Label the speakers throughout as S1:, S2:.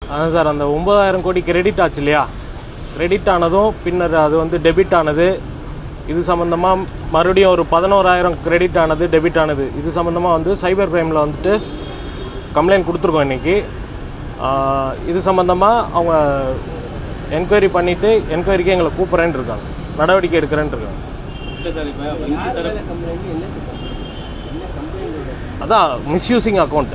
S1: அதான் சார் அந்த ஒன்பதாயிரம் கோடி கிரெடிட் ஆச்சு இல்லையா கிரெடிட் ஆனதும் பின்னர் அது வந்து டெபிட் ஆனது இது சம்பந்தமா மறுபடியும் ஒரு பதினோராயிரம் கிரெடிட் ஆனது டெபிட் ஆனது இது சம்பந்தமா வந்து சைபர் கிரைமில் வந்துட்டு கம்ப்ளைண்ட் கொடுத்துருக்கோம் இன்னைக்கு ஆஹ் இது சம்பந்தமா அவங்க என்கொயரி பண்ணிட்டு என்கொயரிக்கு எங்களை கூப்பிட்றேன்னு இருக்காங்க நடவடிக்கை எடுக்கிறேன்னு இருக்காங்க
S2: இல்லை சார் இப்போ வங்கி தரப்பு
S1: அதான் மிஸ்யூசிங் அக்கௌண்ட்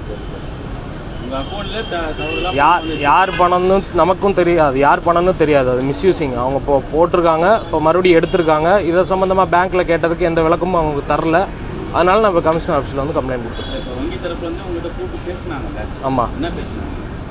S2: உங்கள் அக்கௌண்ட்டில் தவறுதலாக
S1: யார் யார் பணம்னு நமக்கும் தெரியாது யார் பணம்னு தெரியாது அது மிஸ்யூசிங் அவங்க இப்போ போட்டிருக்காங்க இப்போ மறுபடியும் எடுத்திருக்காங்க இதை சம்பந்தமா பேங்க்ல கேட்டதுக்கு எந்த விளக்கமும் அவங்க தரல அதனால நம்ம கமிஷனர் ஆஃபீஸில் வந்து கம்ப்ளைண்ட் கொடுத்துருக்கோம்
S2: இப்போ வங்கி தரப்புல இருந்து உங்கள்கிட்ட கூப்பிட்டு பேசுனாங்கல்ல
S1: ஆமா
S2: என்ன பேசுனாங்க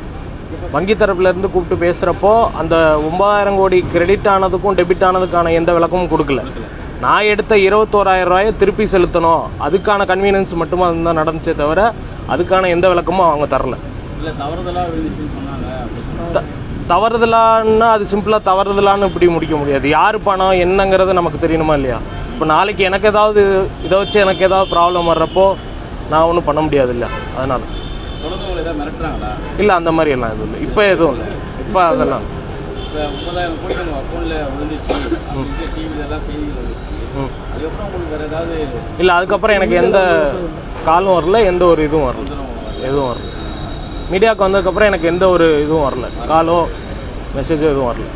S1: வங்கி தரப்புல இருந்து கூப்பிட்டு பேசுறப்போ அந்த ஒன்பதாயிரம் கோடி கிரெடிட் ஆனதுக்கும் டெபிட் ஆனதுக்கான எந்த விளக்கமும் கொடுக்கல நான் எடுத்த இருபத்தோராயிரம் ரூபாயை திருப்பி செலுத்தணும் அதுக்கான கன்வீனியன்ஸ் மட்டுமா தான் நடந்துச்சே தவிர அதுக்கான எந்த விளக்கமும் அவங்க தரல
S2: இல்லை தவறுதலாக விழுந்துச்சுன்னு சொன்னாங்க அப்படி சொன்னாங்க
S1: த- தவறுதலான்னா அது சிம்பிளா தவறுதலான்னு இப்படி முடிக்க முடியாது யார் பணம் என்னங்கிறது நமக்கு தெரியணுமா இல்லையா இப்போ நாளைக்கு எனக்கு ஏதாவது இதை வச்சு எனக்கு ஏதாவது ப்ராப்ளம் வர்றப்போ நான் ஒன்றும் பண்ண முடியாது இல்லையா அதனால
S2: தொடர்ந்து உங்களை ஏதாவது மிரட்டுறாங்களா
S1: இல்லை அந்த மாதிரி எல்லாம் எதுவும் இல்லை இப்போ எதுவும் இல்லை இப்போ அதெல்லாம்
S2: இப்போ முப்பதாயிரம் கோடி உங்கள் அக்கௌண்ட்டில் விழுந்துச்சு அப்படின்ட்டு டிவில எல்லாம் செய்திகள் வந்துச்சு
S1: ம்
S2: அதுக்கப்புறம் உங்களுக்கு வேறு ஏதாவது
S1: இல்லை அதுக்கப்புறம் எனக்கு எந்த காலும் வரல எந்த ஒரு இதுவும் வரல
S2: தொந்தரவு வரல?
S1: எதுவும் வரல மீடியாவுக்கு வந்ததுக்கப்புறம் எனக்கு எந்த ஒரு இதுவும் வரல காலோ மெசேஜோ எதுவும் வரல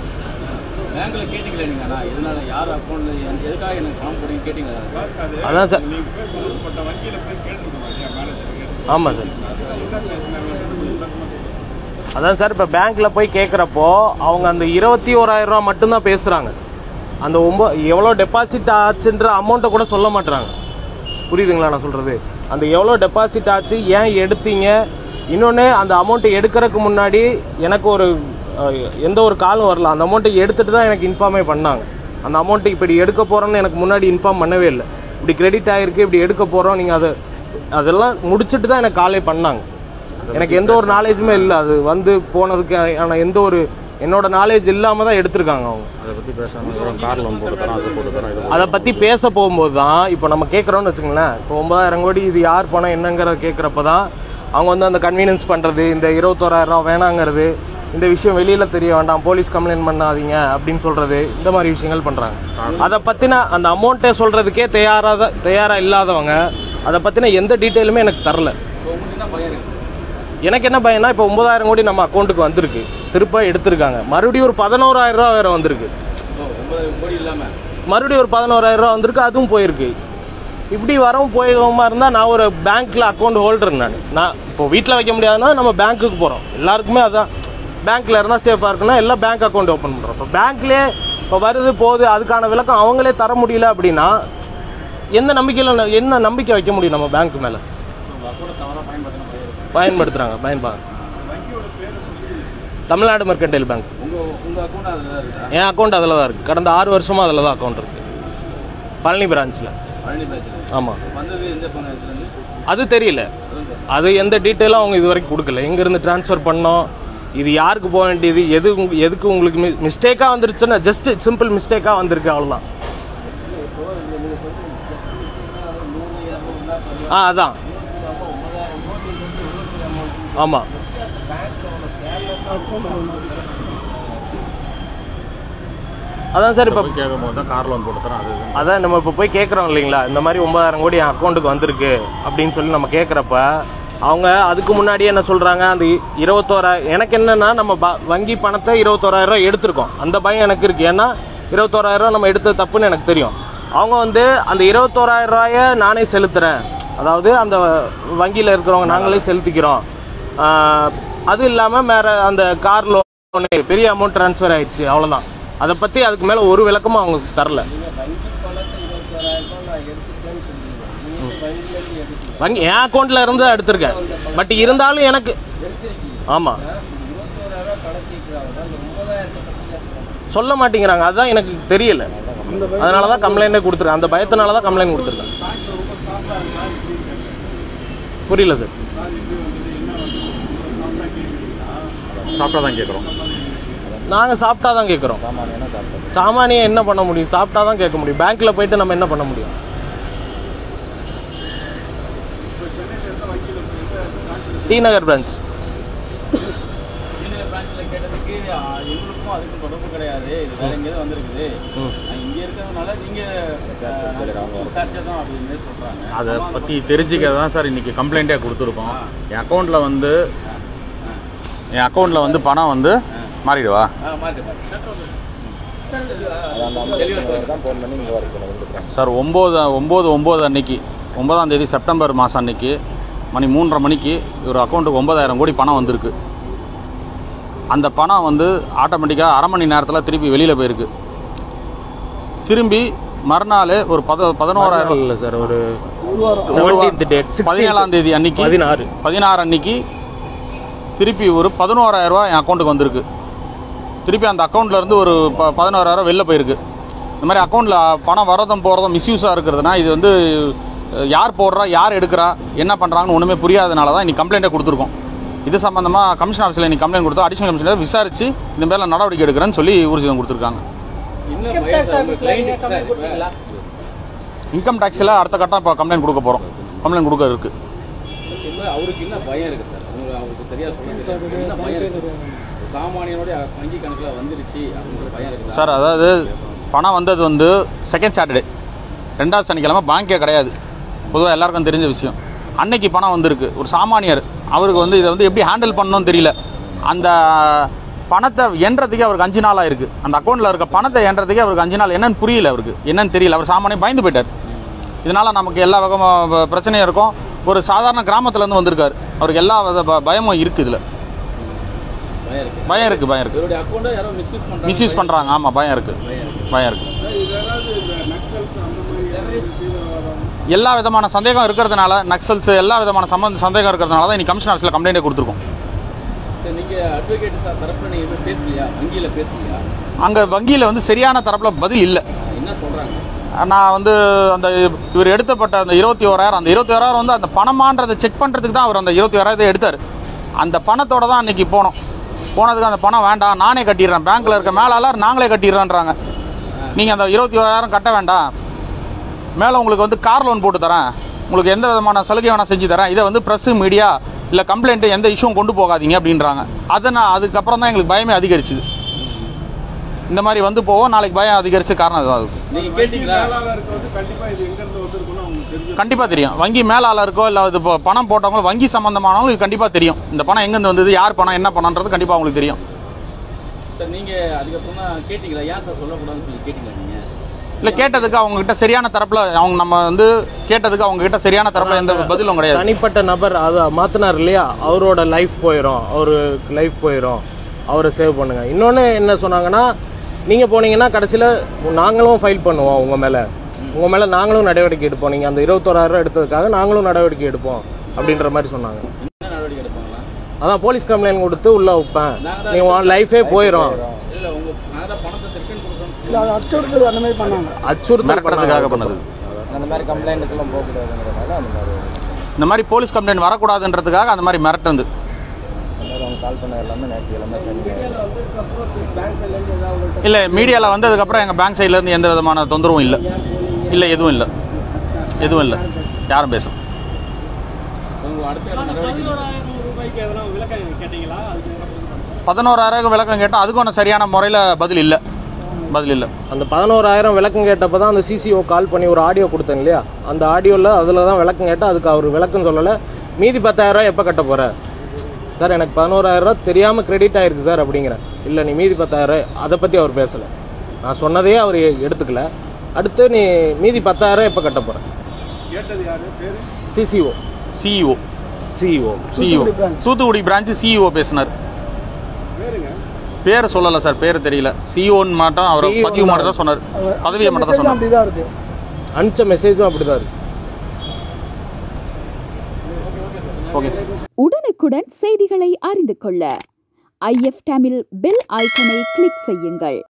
S2: பேங்க்ல கேட்டீங்களா நீங்க அண்ணா எதனால யார் அக்கௌண்ட்ல எதுக்காக எனக்கு பணம் போடுறீங்க கேட்டீங்களா
S1: அதான் சார்
S3: நீங்க போய் சம்பந்தப்பட்ட வங்கியில போய் கேட்டுருக்கோம் இல்லையா மேனேஜருக்கு
S1: ஆமாம் சார்
S3: என்ன பேசுனாங்க
S1: அதான் சார் இப்போ பேங்க்ல போய் கேட்குறப்போ அவங்க அந்த இருபத்தி ஓராயிரம் ரூபா மட்டும்தான் பேசுறாங்க அந்த ஒம்ப எவ்வளோ டெபாசிட் ஆச்சுன்ற அமௌண்ட்டை கூட சொல்ல மாட்டாங்க புரியுதுங்களா நான் சொல்றது அந்த எவ்வளோ டெபாசிட் ஆச்சு ஏன் எடுத்தீங்க இன்னொன்று அந்த அமௌண்ட்டை எடுக்கிறதுக்கு முன்னாடி எனக்கு ஒரு அஹ், எந்த ஒரு காலும் வரல அந்த அமௌண்ட்டை எடுத்துட்டு தான் எனக்கு இன்ஃபார்மே பண்ணாங்க அந்த அமௌண்ட்டை இப்படி எடுக்க போறோம்னு எனக்கு முன்னாடி இன்ஃபார்ம் பண்ணவே இல்லை இப்படி கிரெடிட் ஆயிருக்கு இப்படி எடுக்க போறோம் நீங்க அதை அதெல்லாம் முடிச்சிட்டு தான் எனக்கு காலே பண்ணாங்க எனக்கு எந்த ஒரு நாலேஜுமே இல்லை அது வந்து போனதுக்கு ஆன எந்த ஒரு என்னோட நாலேஜ் இல்லாம தான் எடுத்திருக்காங்க அவங்க
S4: அதை பற்றி பேசாமல் கார் லோன் போட்டு தரோம் அது போட்டு தரோம் இது
S1: அதை பத்தி பேச போகும்போது தான் இப்போ நம்ம கேட்குறோம்னு வச்சுங்களேன் இப்போ ஒன்பதாயிரம் கோடி இது யார் பணம் என்னங்கிறத கேட்குறப்ப தான் அவங்க வந்து அந்த கன்வீனியன்ஸ் பண்றது இந்த இருபத்தோராயிரம் ரூபா வேணாங்கிறது இந்த விஷயம் வெளியில தெரிய வேண்டாம் போலீஸ் கம்ப்ளைண்ட் பண்ணாதீங்க அப்படின்னு சொல்றது இந்த மாதிரி விஷயங்கள் பண்றாங்க அதை பத்தின அந்த அமௌண்ட்டை சொல்றதுக்கே தயாராத தயாரா இல்லாதவங்க அதை பத்தின எந்த டீட்டெயிலுமே எனக்கு தரல
S2: இப்போ உங்களுக்கு என்ன பயம் இருக்கு
S1: எனக்கு என்ன பயம்னா இப்போ ஒன்பதாயிரம் கோடி நம்ம அக்கௌண்ட்டுக்கு வந்திருக்கு திருப்ப எடுத்திருக்காங்க மறுபடியும் ஒரு பதினோராயிரம் ரூபா வேற வந்திருக்கு
S2: ஓ ஒன்பதாயிரம் கோடி இல்லாம
S1: மறுபடியும் ஒரு பதினோராயிரம் ரூபா வந்திருக்கு அதுவும் போயிருக்கு இப்படி வரவும் போயவுமா இருந்தா நான் ஒரு பேங்க்ல அக்கௌண்ட் ஹோல்டர் நான் நான் இப்போ வீட்டில் வைக்க முடியாதுன்னா நம்ம பேங்க்குக்கு போறோம் எல்லாருக்குமே அதான் பேங்க்ல இருந்தா சேஃபா இருக்குன்னா எல்லாம் பேங்க் அக்கௌண்ட் ஓப்பன் பண்றோம் இப்போ பேங்க்லயே இப்போ வருது போகுது அதுக்கான விளக்கம் அவங்களே தர முடியல அப்படின்னா எந்த நம்பிக்கையில ந- என்ன நம்பிக்கை வைக்க முடியும் நம்ம பேங்க் மேல
S2: உங்க அக்கௌண்ட் தவறாக பயன்படுத்தின பயம் இருக்கு
S1: பயன்படுத்துறாங்க பயன்பா தமிழ்நாடு மெர்கன்டைல் பேங்க்
S2: உங்க உங்க அக்கௌண்ட் அதில் தான் இருக்கா
S1: என் அக்கௌண்ட் அதில் தான் இருக்கு கடந்த ஆறு வருஷமா அதில் தான் அக்கௌண்ட் இருக்கு பழனி பிரான்ச்சில்
S2: பழனி பேச்சில்
S1: ஆமாம்
S2: வந்தது எந்த பணத்துலேருந்து
S1: அது தெரியல அது எந்த டீட்டெயிலும் அவங்க இது வரைக்கும் கொடுக்கல எங்க இருந்து டிரான்ஸ்ஃபர் பண்ணோம் இது யாருக்கு போக வேண்டியது எது உங்க- எதுக்கு உங்களுக்கு மிஸ்டேக்கா வந்துருச்சுன்னா ஜஸ்ட் சிம்பிள் மிஸ்டேக்கா வந்திருக்கு அவ்வளவுதான் ஆ அதான் ஆமா அதான் சார் இப்ப
S4: போய் கேட்கும்போது தான் கார் லோன் போட்டு தரோம் அது இது.
S1: அதான் நம்ம இப்போ போய் கேட்குறோம் இல்லைங்களா இந்த மாதிரி ஒன்பதாயிரம் கோடி என் அக்கௌண்ட்டுக்கு வந்திருக்கு அப்படின்னு சொல்லி நம்ம கேட்குறப்ப அவங்க அதுக்கு முன்னாடியே என்ன சொல்றாங்க அந்த இ- இருபத்தோராயிரம் எனக்கு என்னன்னா நம்ம ப- வங்கி பணத்தை இருபத்தோராயிரம் ரூபாய் எடுத்திருக்கோம் அந்த பயம் எனக்கு இருக்கு ஏன்னா இருபத்தோராயிரம் ரூபாய் நம்ம எடுத்தது தப்புன்னு எனக்கு தெரியும் அவங்க வந்து அந்த இருபத்தோராயிரம் ரூபாய நானே செலுத்துறேன் அதாவது அந்த வங்கியில இருக்கிறவங்க நாங்களே செலுத்திக்கிறோம் ஆஹ், அது இல்லாம வேற அந்த கார் லோன் பெரிய அமௌண்ட் ட்ரான்ஸ்ஃபர் ஆயிடுச்சு அவ்வளவுதான் அதை பத்தி அதுக்கு மேல ஒரு விளக்கமும் அவங்க தரல வங்கி என் அக்கௌண்ட்ல இருந்து எடுத்திருக்கேன் பட் இருந்தாலும் எனக்கு ஆமா சொல்ல மாட்டேங்கிறாங்க அதுதான் எனக்கு தெரியல அதனாலதான் கம்ப்ளைண்டே கொடுத்துருக்கேன் அந்த பயத்தினால தான் கம்ப்ளைண்ட் கொடுத்துருக்கேன் புரியல சார்
S4: சாப்பிட்டா தான் கேட்குறோம்
S1: நாங்க சாப்பிட்டா தான் கேட்குறோம் சாமானியம் என்ன பண்ண முடியும் சாப்பிட்டா தான் கேட்க முடியும் பேங்க்ல போயிட்டு நம்ம என்ன பண்ண முடியும் டி நகர் பிரான்ச்
S2: பேங்க்ல கேட்டதுக்கு ஆ, எங்களுக்கும் அதுக்கும் தொடர்பு கிடையாது இது வேற எங்கேயாவது வந்திருக்குது
S1: ம்.
S2: நான் இங்க இருக்கிறதுனால நீங்க விசாரிச்சதான் அப்படின்னு சொல்றாங்க
S4: அதை
S2: ஆமா, அந்த
S4: பற்றி
S2: பக்கம்
S4: தெரிஞ்சுக்க தான் சார் இன்னைக்கு கம்ப்ளைண்ட்டே கொடுத்துருக்கோம்
S2: ஆ.
S4: என் அக்கௌண்ட்டில் வந்து
S2: ஆ,
S4: என் அக்கௌண்ட்டில் வந்து பணம் வந்து
S2: ஆ.
S4: மாறிடுவா
S2: ஆ, மாத்து, மாத்து. தெளிவா சொல்லுங்க.
S4: சார் ஒம்பது ஒம்பது ஒம்பது அன்னைக்கு ஒன்பதாம் தேதி செப்டம்பர் மாதம் அன்னைக்கு மணி மூன்றரை மணிக்கு ஒரு அக்கௌண்ட்டுக்கு ஒன்பதாயிரம் கோடி பணம் வந்திருக்கு அந்த பணம் வந்து ஆட்டோமேட்டிக்காக அரை மணி நேரத்தில் திருப்பி வெளியில் போயிருக்கு திரும்பி மறுநாள் ஒரு பத பதினோராயிரம்
S1: இல்லை சார் ஒரு
S4: ஒரு
S1: 17th date, 16th.
S4: பதினேழாம் தேதி அன்னைக்கு
S1: பதினாறு.
S4: பதினாறு அன்னைக்கு திருப்பி ஒரு பதினோராயிரம் ரூபாய் என் அக்கௌண்ட்டுக்கு வந்திருக்கு திருப்பி அந்த அக்கௌண்ட்ல இருந்து ஒரு ப பதினோராயிரம் வெளில போயிருக்கு இந்த மாதிரி அக்கௌண்ட்ல பணம் வரதும் போகிறதும் மிஸ்யூஸாக இருக்கிறதுனா இது வந்து அஹ், யார் போடுறா யார் எடுக்கிறா என்ன பண்ணுறாங்கன்னு ஒன்றுமே புரியாதனால தான் இன்னைக்கு கம்ப்ளைண்ட்டை கொடுத்துருக்கோம் இது சம்மந்தமாக கமிஷன் ஆஃபீஸில் இன்னைக்கு கம்ப்ளைண்ட் கொடுத்தோம் அடிஷனல் கமிஷனர் விசாரிச்சு இந்த மேலே நடவடிக்கை எடுக்கிறேன்னு சொல்லி ஊர்ஜிதம் கொடுத்துருக்காங்க
S2: என்ன பயம் சார், உங்க client சார், இப்ப-
S4: இன்கம் டேக்ஸில் அடுத்த கட்டம் இப்போ கம்ப்ளைண்ட் கொடுக்க போகிறோம் கம்ப்ளைண்ட் கொடுக்க இருக்கு
S2: இப்ப அவருக்கு என்ன பயம் இருக்கு சார் உங்களுக்கு அவருக்கு சரியா சொல்லுங்க என்ன பயம் இருக்கு சாமானியனுடைய வங்கி கணக்குல வந்துருச்சு அப்படிங்கிற பயம் இருக்குதா
S4: சார் அதாவது பணம் வந்தது வந்து செகண்ட் சாட்டர்டே ரெண்டாவது சனிக்கிழமை பேங்கே கிடையாது பொதுவாக எல்லாருக்கும் தெரிஞ்ச விஷயம் அன்னைக்கு பணம் வந்திருக்கு ஒரு சாமானியர் அவருக்கு வந்து இதை வந்து எப்படி ஹேண்டில் பண்ணணும்னு தெரியல அந்த பணத்தை எண்றதுக்கே அவருக்கு அஞ்சு நாள் ஆயிருக்கு அந்த அக்கௌண்ட்டில் இருக்க பணத்தை எண்றதுக்கே அவருக்கு அஞ்சு நாள் என்னன்னு புரியல அவருக்கு என்னன்னு தெரியல அவர் சாமானியம் பயந்து போயிட்டார் இதனால நமக்கு எல்லா வகமும் பிரச்சனையும் இருக்கும் ஒரு சாதாரண கிராமத்துலேருந்து வந்திருக்காரு அவருக்கு எல்லா வித ப- பயமும் இருக்குது இதில்
S2: பயம் இருக்கு
S4: பயம் இருக்குது பயம் இருக்குது
S2: இவருடைய அக்கௌண்ட்டை யாரோ மிஸ்யூஸ் பண்றாங்க
S4: மிஸ்யூஸ் பண்ணுறாங்க ஆமாம் பயம் இருக்குது
S2: பயம் இருக்கு
S4: பயம் இருக்குது
S3: இது ஏதாவது இந்த நக்சல்ஸ் அந்த மாதிரி தீவிரவாதம்
S4: எல்லா விதமான சந்தேகம் இருக்கிறதுனால நக்சல்ஸ் எல்லா விதமான சம்பந்த சந்தேகம் இருக்கிறதுனால தான் இன்னைக்கு கமிஷன் ஆஃபீஸில் கம்ப்ளைண்டே கொடுத்துருக்கோம்
S2: சரி, நீங்க அட்வொகேட் சார் தரப்புல நீங்க எதுவும் பேசலையா வங்கியில பேசலையா
S4: அங்கே வங்கியில் வந்து சரியான தரப்பில் பதில் இல்லை
S2: என்ன சொல்றாங்க
S4: நான் வந்து அந்த இவர் எடுத்தப்பட்ட அந்த இருபத்தி ஓராயிரம் அந்த இருபத்தி ஓராயிரம் வந்து அந்த பணமான்றதை செக் பண்ணுறதுக்கு தான் அவர் அந்த இருபத்தி ஓராயிரத்தை எடுத்தார் அந்த பணத்தோட தான் அன்னைக்கு போனோம் போனதுக்கு அந்த பணம் வேண்டாம் நானே கட்டிடுறேன் பேங்க்கில் இருக்க மேலாளர் நாங்களே கட்டிடுறேன்றாங்க நீங்கள் அந்த இருபத்தி ஓராயிரம் கட்ட வேண்டாம் மேலே உங்களுக்கு வந்து கார் லோன் போட்டு தரேன் உங்களுக்கு எந்த விதமான சலுகை வேணால் செஞ்சு தரேன் இதை வந்து ப்ரெஸ்ஸு மீடியா இல்லை கம்ப்ளைண்ட்டு எந்த இஷ்யூவும் கொண்டு போகாதீங்க அப்படின்றாங்க அதை நான் அதுக்கப்புறம் தான் எங்களுக்கு பயமே அதிகரிச்சுது இந்த மாதிரி வந்து போவோம் நாளைக்கு பயம் அதிகரிச்சு காரணம் இதுதான் அதுக்கு
S2: நீங்க
S3: வங்கி
S2: கேட்டீங்களா
S3: மேலாளருக்கு வந்து கண்டிப்பா இது எங்க இருந்து வந்திருக்குன்னு அவங்களுக்கு தெரியும்
S4: கண்டிப்பா தெரியும் வங்கி மேலாளருக்கோ இல்ல இது இப்போ பணம் போட்டவங்க வங்கி சம்பந்தமானவங்க இது கண்டிப்பா தெரியும் இந்த பணம் எங்க இருந்து வந்தது யார் பணம் என்ன பணம்ன்றது கண்டிப்பா அவங்களுக்கு தெரியும்
S2: சார் நீங்க அதுக்கப்புறம் தான் கேட்டீங்களா ஏன் சார் சொல்லக்கூடாதுன்னு சொல்லி கேட்டீங்களா நீங்க
S4: இல்ல கேட்டதுக்கு அவங்க கிட்ட சரியான தரப்புல அவங்க நம்ம வந்து கேட்டதுக்கு அவங்க கிட்ட சரியான தரப்புல எந்த பதிலும் கிடையாது
S1: தனிப்பட்ட நபர் அதை மாத்தினார் இல்லையா அவரோட லைஃப் போயிடும் அவருக்கு லைஃப் போயிடும் அவரை சேவ் பண்ணுங்க இன்னொன்னு என்ன சொன்னாங்கன்னா நீங்க போனீங்கன்னா கடைசியில நாங்களும் ஃபைல் பண்ணுவோம் உங்க மேல உங்க மேல நாங்களும் நடவடிக்கை எடுப்போம் நீங்க அந்த இருபத்தோராயிரம் எடுத்ததுக்காக நாங்களும் நடவடிக்கை எடுப்போம் அப்படின்ற மாதிரி சொன்னாங்க
S2: என்ன நடவடிக்கை எடுப்பாங்களா
S1: அதான் போலீஸ் கம்ப்ளைண்ட் கொடுத்து உள்ள வைப்பேன்
S2: நாங்க தான்
S1: நீங்க லைஃபே போயிடும்
S2: இல்ல உங்க நாங்க தான் பணத்தை ரிட்டர்ன் கொடுக்கணும்
S5: இல்ல அது அச்சுறுத்தல் அந்த மாதிரி பண்ணாங்க
S1: அச்சுறுத்தல்
S4: மிரட்டுறதுக்காக
S1: பண்ணாங்க.
S4: பண்ணது
S5: அந்த மாதிரி கம்ப்ளைண்ட்டுக்கெல்லாம் போகக்கூடாதுங்கிறதுனால அந்த மாதிரி
S4: இந்த மாதிரி போலீஸ் கம்ப்ளைண்ட் வரக்கூடாதுன்றதுக்காக அந்த மாதிரி மிரட்டுறது
S5: அந்த மாதிரி அவங்க கால் பண்ண எல்லாமே நேற்று எல்லாமே
S4: இல்ல மீடியால வந்ததுக்கு அப்புறம் எங்க பேங்க் சைடுல இருந்து எந்த விதமான தொந்தரவும் இல்ல இல்ல எதுவும் இல்ல எதுவும் இல்ல யாரும் பேசல
S2: உங்க அடுத்த நடவடிக்கை
S4: பதினோராயிரம் விளக்கம் கேட்டோம் அதுக்கும் சரியான முறையில பதில் இல்ல பதில் இல்ல
S1: அந்த பதினோராயிரம் விளக்கம் கேட்டப்ப தான் அந்த சிசிஓ கால் பண்ணி ஒரு ஆடியோ கொடுத்தேன் இல்லையா அந்த ஆடியோவில் அதில் தான் விளக்கம் கேட்டால் அதுக்கு அவர் விளக்கம் சொல்லலை மீதி பத்தாயிரம் ரூபாய் எப்போ கட்ட போற சார் எனக்கு பதினோராயிரம் ரூபாய் தெரியாமல் கிரெடிட் ஆயிருக்கு சார் அப்படிங்கிறேன் இல்லை நீ மீதி பத்தாயிரம் ரூபாய் அதை பற்றி அவர் பேசலை நான் சொன்னதையே அவர் எடுத்துக்கல அடுத்து நீ மீதி பத்தாயிரம் எப்போ கட்ட போற
S3: கேட்டது யாரு பேரு
S1: CCO
S4: CEO
S1: CEO
S4: CEO Thoothukudi branch CEO பேசினார்
S3: பேருங்க
S4: பேர் சொல்லல சார் பேர் தெரியல சிஇஓன்னு மட்டும் அவர்
S1: CEO
S4: பதிவு மட்டும் தான் சொன்னார் பதவியை மட்டும் தான் சொன்னார்
S5: அப்படிதான் இருக்கு
S1: அனுப்பிச்ச மெசேஜும் அப்படிதான் இருக்கு
S4: ஓகே
S6: உடனுக்குடன் செய்திகளை அறிந்து கொள்ள ஐஎஃப் தமிழ் பெல் ஐக்கனை கிளிக் செய்யுங்கள்